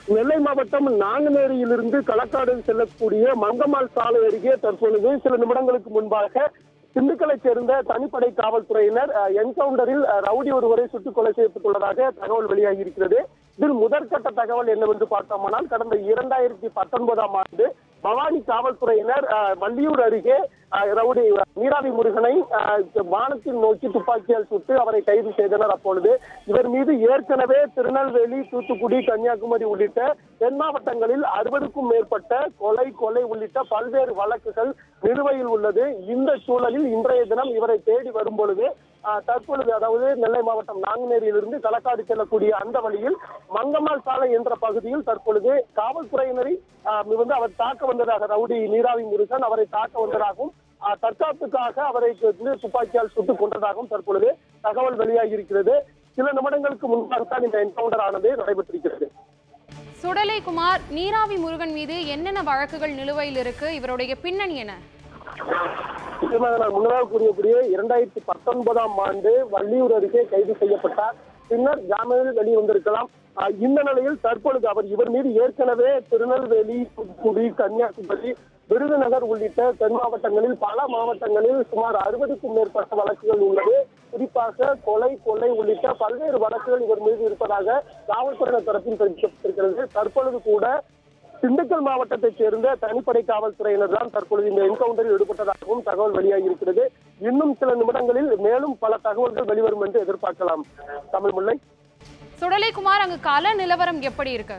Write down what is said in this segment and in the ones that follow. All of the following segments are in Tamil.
நெல்லை மாவட்டம் நாங்குநேரியிலிருந்து களக்காடு செல்லக்கூடிய மங்கம்மாள் சாலை அருகே தற்பொழுது சில நிமிடங்களுக்கு முன்பாக திண்டுக்கலைச் சேர்ந்த தனிப்படை காவல்துறையினர் அஹ், என்கவுண்டரில் அஹ், ரவுடி ஒருவரை சுட்டுக் கொலை செய்யப்பட்டுள்ளதாக தகவல் வெளியாகி இருக்கிறது இதில் முதற்கட்ட தகவல் என்னவென்று பார்த்தோமானால் கடந்த இரண்டாயிரத்தி பத்தொன்பதாம் ஆண்டு பவானி காவல்துறையினர் அஹ், வள்ளியூர் அருகே அஹ், ரவுடி நீராவி முருகனை அஹ், வானத்தில் நோக்கி துப்பாக்கியால் சுட்டு அவரை கைது செய்தனர் அப்பொழுது இவர் மீது ஏற்கனவே திருநெல்வேலி தூத்துக்குடி கன்னியாகுமரி உள்ளிட்ட தென் மாவட்டங்களில் அறுபதுக்கும் மேற்பட்ட கொலை கொலை உள்ளிட்ட பல்வேறு வழக்குகள் நிலுவையில் உள்ளது இந்த சூழலில் இன்றைய தினம் இவரை தேடி வரும் பொழுது அஹ், தற்பொழுது அதாவது நெல்லை மாவட்டம் நாங்குநேரியிலிருந்து களக்காடு செல்லக்கூடிய அந்த வழியில் மங்கம்மாள் சாலை என்ற பகுதியில் தற்பொழுது காவல்துறையினரை அஹ், வந்து அவர் தாக்க வந்ததாக ரவுடி நீராவி முருகன் அவரை தாக்க வந்ததாகவும் அஹ், தற்காப்புக்காக அவரை வந்து துப்பாக்கியால் சுட்டுக் கொண்டதாகவும் தற்பொழுது தகவல் வெளியாகி இருக்கிறது சில நிமிடங்களுக்கு முன்பாகத்தான் இந்த என்கவுண்டர் ஆனது நடைபெற்றிருக்கிறது சுடலை குமார் நீராவி முருகன் மீது என்னென்ன வழக்குகள் நிலுவையில் இருக்கு இவருடைய பின்னணி என்ன நிச்சயமாக நான் முன்னதாக கூறியபடியே இரண்டாயிரத்தி பத்தொன்பதாம் ஆண்டு வள்ளியூர் அருகே கைது செய்யப்பட்டார் பின்னர் ஜாமீனில் வெளிவந்திருக்கலாம் ஆஹ் இந்த நிலையில் தற்பொழுது அவர் இவர் மீது ஏற்கனவே திருநெல்வேலி தூத்துக்குடி கன்னியாகுமரி விருதுநகர் உள்ளிட்ட தென் மாவட்டங்களில் பல மாவட்டங்களில் சுமார் அறுபதுக்கும் மேற்பட்ட வழக்குகள் உள்ளது குறிப்பாக கொலை கொள்ளை உள்ளிட்ட பல்வேறு வழக்குகள் இவர் மீது இருப்பதாக காவல்துறையினர் தரப்பில் தெரிவிக்கப்பட்டிருக்கிறது தற்பொழுது கூட திண்டுக்கல் மாவட்டத்தைச் சேர்ந்த தனிப்படை காவல்துறையினர் தான் தற்பொழுது இந்த என்கவுண்டரில் ஈடுபட்டதாகவும் தகவல் வெளியாகி இருக்கிறது இன்னும் சில நிமிடங்களில் மேலும் பல தகவல்கள் வெளிவரும் என்று எதிர்பார்க்கலாம் தமிழ் முல்லை சுடலை குமார் அங்கு கள நிலவரம் எப்படி இருக்கு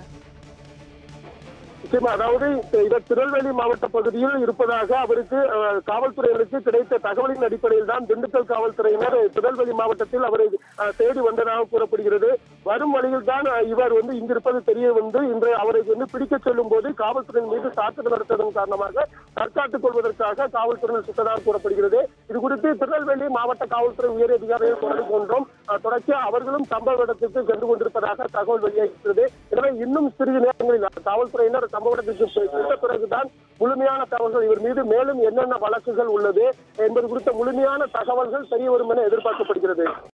நிச்சயமா அதாவது இவர் திருநெல்வேலி மாவட்ட பகுதியில் இருப்பதாக அவருக்கு அஹ், காவல்துறையினருக்கு கிடைத்த தகவலின் அடிப்படையில் தான் திண்டுக்கல் காவல்துறையினர் திருநெல்வேலி மாவட்டத்தில் அவரை அஹ், தேடி வந்ததாக கூறப்படுகிறது வரும் வழியில் தான் அஹ், இவர் வந்து இங்கிருப்பது தெரிய வந்து இன்று அவரை வந்து பிடிக்கச் செல்லும் போது காவல்துறையின் மீது தாக்குதல் நடத்ததன் காரணமாக தற்காத்துக் கொள்வதற்காக காவல்துறையினர் சுட்டதாக கூறப்படுகிறது இது குறித்து திருநெல்வேலி மாவட்ட காவல்துறை உயர் அதிகாரிகள் தொடர்பு கொண்டோம் அஹ், தொடர்ச்சியாக அவர்களும் சம்பவ இடத்திற்கு சென்று கொண்டிருப்பதாக தகவல் வெளியாகிறது எனவே இன்னும் சிறிது நேரங்களில் காவல்துறையினர் சம்பவ இடத்திற்கு சென்ற பிறகுதான் முழுமையான தகவல்கள் இவர் மீது மேலும் என்னென்ன வழக்குகள் உள்ளது என்பது குறித்த முழுமையான தகவல்கள் தெரிய வரும் என எதிர்பார்க்கப்படுகிறது